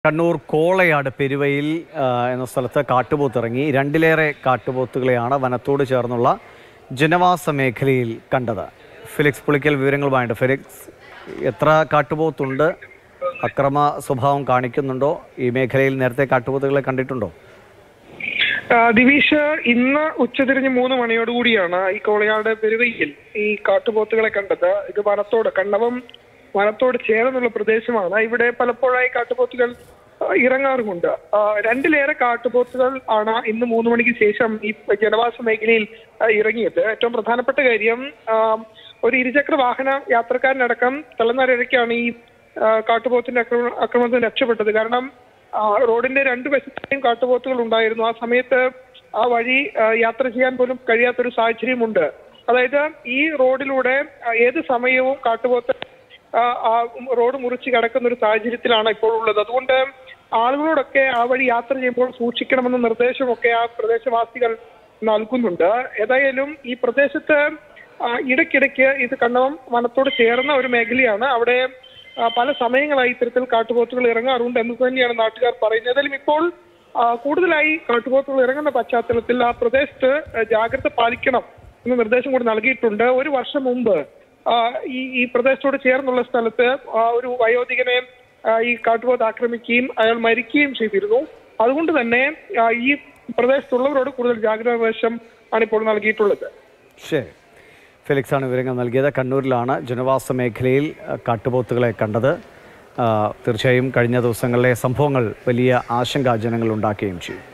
കണ്ണൂർ കോളയാട് പെരുവയിൽ ആ, എന്ന സ്ഥലത്ത് കാട്ടുപോത്ത് ഇറങ്ങി രണ്ടിലേറെ കാട്ടുപോത്തുകളെയാണ് വനത്തോട് ചേർന്നുള്ള ജനവാസ മേഖലയിൽ കണ്ടത് ഫിലിക്സ് പുളിക്കൽ വിവരങ്ങളുമായിട്ട് ഫിലിക്സ് എത്ര കാട്ടുപോത്തുണ്ട് അക്രമ സ്വഭാവം കാണിക്കുന്നുണ്ടോ ഈ മേഖലയിൽ നേരത്തെ കാട്ടുപോത്തുകളെ കണ്ടിട്ടുണ്ടോ ആ, ദിവിഷ് ഇന്ന് ഉച്ചതിരിഞ്ഞ് മൂന്ന് മണിയോടുകൂടിയാണ് ഈ കോളയാട് പെരുവയിൽ ഈ കാട്ടുപോത്തുകളെ കണ്ടത് ഇത് വനത്തോട് കണ്ണവം വനത്തോട് ചേർന്നുള്ള പ്രദേശമാണ് ഇവിടെ പലപ്പോഴായി കാട്ടുപോത്തുകൾ ആ, ഇറങ്ങാറുമുണ്ട് ആ, രണ്ടിലേറെ കാട്ടുപോത്തുകൾ ആണ് ഇന്ന് മൂന്ന് മണിക്ക് ശേഷം ഈ ജനവാസ മേഖലയിൽ ആ, ഇറങ്ങിയത് ഏറ്റവും പ്രധാനപ്പെട്ട കാര്യം ആ, ഒരു ഇരുചക്ര വാഹന യാത്രക്കാരനടക്കം തലനാരിഴയ്ക്കാണ് ഈ ആ, കാട്ടുപോത്തിന്റെ ആക്രമ ആക്രമണത്തിൽ രക്ഷപ്പെട്ടത് കാരണം ആ, റോഡിന്റെ രണ്ട് വശത്തേയും കാട്ടുപോത്തുകൾ ഉണ്ടായിരുന്നു ആ സമയത്ത് ആ വഴി ആ, യാത്ര ചെയ്യാൻ പോലും കഴിയാത്തൊരു സാഹചര്യമുണ്ട് അതായത് ഈ റോഡിലൂടെ ആ, ഏത് സമയവും കാട്ടുപോത്ത് ആ, ആ റോഡ് മുറിച്ച് കിടക്കുന്ന ഒരു സാഹചര്യത്തിലാണ് ഇപ്പോൾ ഉള്ളത് അതുകൊണ്ട് ആളുകളോടൊക്കെ ആ വഴി യാത്ര ചെയ്യുമ്പോൾ സൂക്ഷിക്കണമെന്ന നിർദ്ദേശമൊക്കെ ആ പ്രദേശവാസികൾ നൽകുന്നുണ്ട് ഏതായാലും ഈ പ്രദേശത്ത് ആ, ഇടയ്ക്കിടയ്ക്ക് ഇത് കണ്ണവം വനത്തോട് ചേർന്ന ഒരു മേഖലയാണ് അവിടെ ആ, പല സമയങ്ങളായി ഇത്തരത്തിൽ കാട്ടുപോത്തുകൾ ഇറങ്ങാറുണ്ട് എന്ന് തന്നെയാണ് നാട്ടുകാർ പറയുന്നത് ഏതായാലും ഇപ്പോൾ ആ, കൂടുതലായി കാട്ടുപോത്തുകൾ ഇറങ്ങുന്ന പശ്ചാത്തലത്തിൽ ആ പ്രദേശത്ത് ആ, ജാഗ്രത പാലിക്കണം എന്ന നിർദ്ദേശം കൂടി നൽകിയിട്ടുണ്ട് ഒരു വർഷം മുമ്പ് ആ, ഈ ഈ പ്രദേശത്തോട് ചേർന്നുള്ള സ്ഥലത്ത് ആ, ഒരു വയോധികനെ ആ, ഈ കാട്ടുപോത്ത് ആക്രമിക്കുകയും അയാൾ മരിക്കുകയും ചെയ്തിരുന്നു അതുകൊണ്ട് തന്നെ ആ, ഈ പ്രദേശത്തുള്ളവരോട് കൂടുതൽ ജാഗ്രതാ നിർദ്ദേശം ആണ് ഇപ്പോൾ നൽകിയിട്ടുള്ളത് ശരി ഫിലിക്സ് ആണ് വിവരങ്ങൾ നൽകിയത് കണ്ണൂരിലാണ് ജനവാസ മേഖലയിൽ ആ, കാട്ടുപോത്തുകളെ കണ്ടത് ആ, തീർച്ചയായും കഴിഞ്ഞ ദിവസങ്ങളിലെ സംഭവങ്ങൾ വലിയ ആശങ്കാജനങ്ങൾ ഉണ്ടാക്കുകയും ചെയ്യും